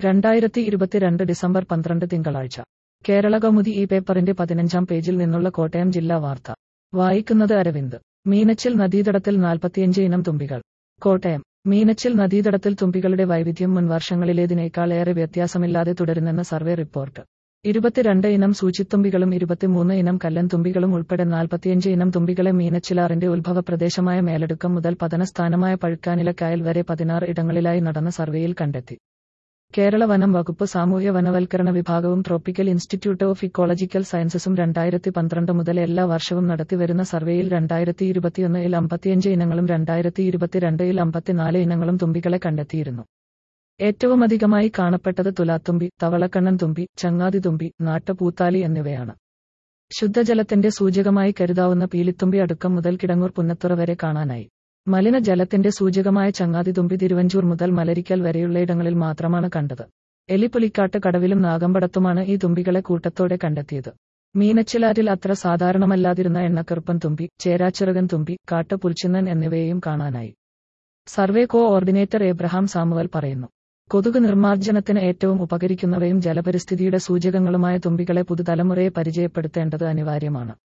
രണ്ടായിരത്തി ഇരുപത്തിരണ്ട് ഡിസംബർ പന്ത്രണ്ട് തിങ്കളാഴ്ച കേരള കൗമുദി ഈ പേപ്പറിന്റെ പതിനഞ്ചാം പേജിൽ നിന്നുള്ള കോട്ടയം ജില്ലാ വാർത്ത വായിക്കുന്നത് അരവിന്ദ് മീനച്ചിൽ നദീതടത്തിൽ നാൽപ്പത്തിയഞ്ച് ഇനം തുമ്പികൾ കോട്ടയം മീനച്ചിൽ നദീതടത്തിൽ തുമ്പികളുടെ വൈവിധ്യം മുൻ വർഷങ്ങളിലേതിനേക്കാൾ ഏറെ വ്യത്യാസമില്ലാതെ തുടരുന്നെന്ന് സർവേ റിപ്പോർട്ട് ഇരുപത്തിരണ്ട് ഇനം സൂചിത്തുമ്പികളും ഇരുപത്തിമൂന്ന് ഇനം കല്ലൻ തുമ്പികളും ഉൾപ്പെടെ നാൽപ്പത്തിയഞ്ച് ഇനം തുമ്പികളെ മീനച്ചിലാറിന്റെ ഉത്ഭവ പ്രദേശമായ മേലടുക്കം മുതൽ പതനസ്ഥാനമായ പഴുക്കാനിലക്കായൽ വരെ പതിനാറ് ഇടങ്ങളിലായി നടന്ന സർവേയിൽ കണ്ടെത്തി കേരള വനം വകുപ്പ് സാമൂഹ്യ വനവൽക്കരണ വിഭാഗവും ട്രോപ്പിക്കൽ ഇൻസ്റ്റിറ്റ്യൂട്ട് ഓഫ് ഇക്കോളജിക്കൽ സയൻസസും രണ്ടായിരത്തി പന്ത്രണ്ട് മുതൽ എല്ലാ വർഷവും നടത്തിവരുന്ന സർവേയിൽ രണ്ടായിരത്തി ഇരുപത്തിയൊന്നിൽ അമ്പത്തിയഞ്ച് ഇനങ്ങളും രണ്ടായിരത്തി ഇരുപത്തിരണ്ടിൽ അമ്പത്തിനാല് ഇനങ്ങളും തുമ്പികളെ കണ്ടെത്തിയിരുന്നു ഏറ്റവുമധികമായി കാണപ്പെട്ടത് തുലാത്തുമ്പി തവളക്കണ്ണൻ തുമ്പി ചങ്ങാതി തുമ്പി നാട്ടുപൂത്താലി എന്നിവയാണ് ശുദ്ധജലത്തിന്റെ സൂചകമായി കരുതാവുന്ന പീലിത്തുമ്പി അടുക്കം മുതൽ കിടങ്ങൂർ പുന്നത്തുറ വരെ കാണാനായി മലിനജലത്തിന്റെ സൂചകമായ ചങ്ങാതിതുമ്പി തിരുവഞ്ചൂർ മുതൽ മലരിക്കൽ വരെയുള്ള ഇടങ്ങളിൽ മാത്രമാണ് കണ്ടത് എലിപ്പുലിക്കാട്ട് കടവിലും നാഗമ്പടത്തുമാണ് ഈ തുമ്പികളെ കൂട്ടത്തോടെ കണ്ടെത്തിയത് മീനച്ചിലാറ്റിൽ അത്ര സാധാരണമല്ലാതിരുന്ന എണ്ണക്കറുപ്പൻ തുമ്പി ചേരാച്ചിറകൻ തുമ്പി കാട്ടുപുൽച്ചിന്നൻ എന്നിവയെയും കാണാനായി survey coordinator Abraham Samuel പറയുന്നു കൊതുക് നിർമ്മാർജ്ജനത്തിന് ഏറ്റവും ഉപകരിക്കുന്നവയും ജലപരിസ്ഥിതിയുടെ സൂചകങ്ങളുമായ തുമ്പികളെ പുതുതലമുറയെ പരിചയപ്പെടുത്തേണ്ടത് അനിവാര്യമാണ്